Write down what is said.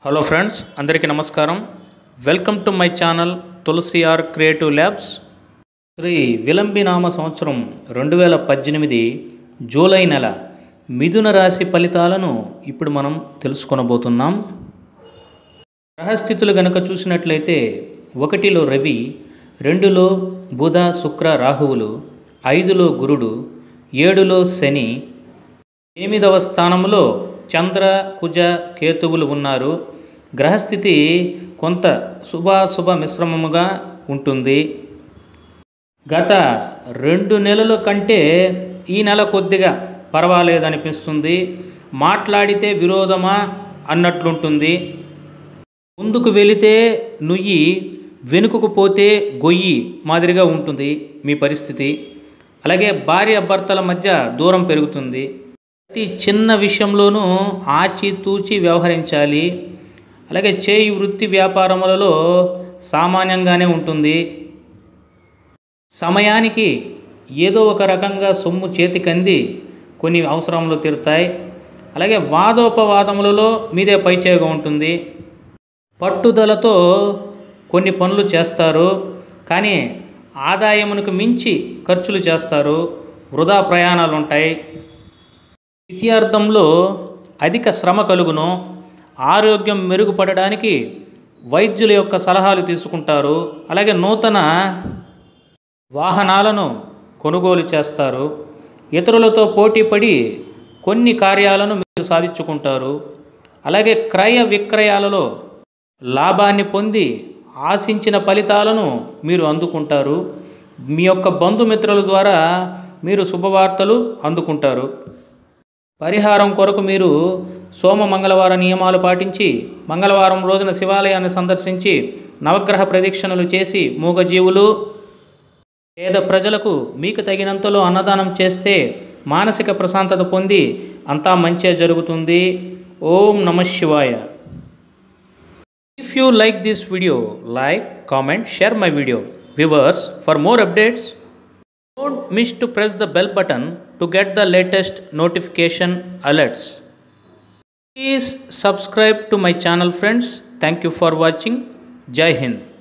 Hello friends అందరికీ నమస్కారం welcome to my channel Tulasi R creative labs Shri విలంబినామ సంవత్సరం రెండు వేల పద్దెనిమిది జూలై నెల మిథున రాశి ఫలితాలను ఇప్పుడు మనం తెలుసుకొనబోతున్నాం గ్రహస్థితులు గనక చూసినట్లయితే ఒకటిలో రవి రెండులో బుధ శుక్ర రాహువులు ఐదులో గురుడు ఏడులో శని ఎనిమిదవ స్థానంలో చంద్ర కుజ కేతువులు ఉన్నారు గ్రహస్థితి కొంత శుభాశుభ మిశ్రమముగా ఉంటుంది గత రెండు నెలల కంటే ఈ నెల కొద్దిగా పర్వాలేదనిపిస్తుంది మాట్లాడితే విరోధమా అన్నట్లుంటుంది ముందుకు వెళితే నుయ్యి వెనుకకు పోతే గొయ్యి మాదిరిగా ఉంటుంది మీ పరిస్థితి అలాగే భార్య భర్తల మధ్య దూరం పెరుగుతుంది ప్రతి చిన్న విషయంలోనూ ఆచితూచి వ్యవహరించాలి అలాగే చేయి వృత్తి వ్యాపారములలో సామాన్యంగానే ఉంటుంది సమయానికి ఏదో ఒక రకంగా సొమ్ము చేతికంది కొన్ని అవసరములు తీరుతాయి అలాగే వాదోపవాదములలో మీదే పైచేగా ఉంటుంది పట్టుదలతో కొన్ని పనులు చేస్తారు కానీ ఆదాయమునకు మించి ఖర్చులు చేస్తారు వృధా ప్రయాణాలు ఉంటాయి ద్వితీయార్థంలో అధిక శ్రమ కలుగును ఆరోగ్యం మెరుగుపడడానికి వైద్యుల యొక్క సలహాలు తీసుకుంటారు అలాగే నూతన వాహనాలను కొనుగోలు చేస్తారు ఇతరులతో పోటీపడి కొన్ని కార్యాలను మీరు సాధించుకుంటారు అలాగే క్రయ విక్రయాలలో లాభాన్ని పొంది ఆశించిన ఫలితాలను మీరు అందుకుంటారు మీ యొక్క బంధుమిత్రుల ద్వారా మీరు శుభవార్తలు అందుకుంటారు పరిహారం కొరకు మీరు సోమ మంగళవార నియమాలు పాటించి మంగళవారం రోజున శివాలయాన్ని సందర్శించి నవగ్రహ ప్రదక్షిణలు చేసి మూగజీవులు పేద ప్రజలకు మీకు తగినంతలో అన్నదానం చేస్తే మానసిక ప్రశాంతత పొంది అంతా మంచిగా జరుగుతుంది ఓం నమ శివాయ if you like this video like comment share my video viewers for more updates Don't miss to press the bell button to get the latest notification alerts. Please subscribe to my channel friends. Thank you for watching. Jai Hind.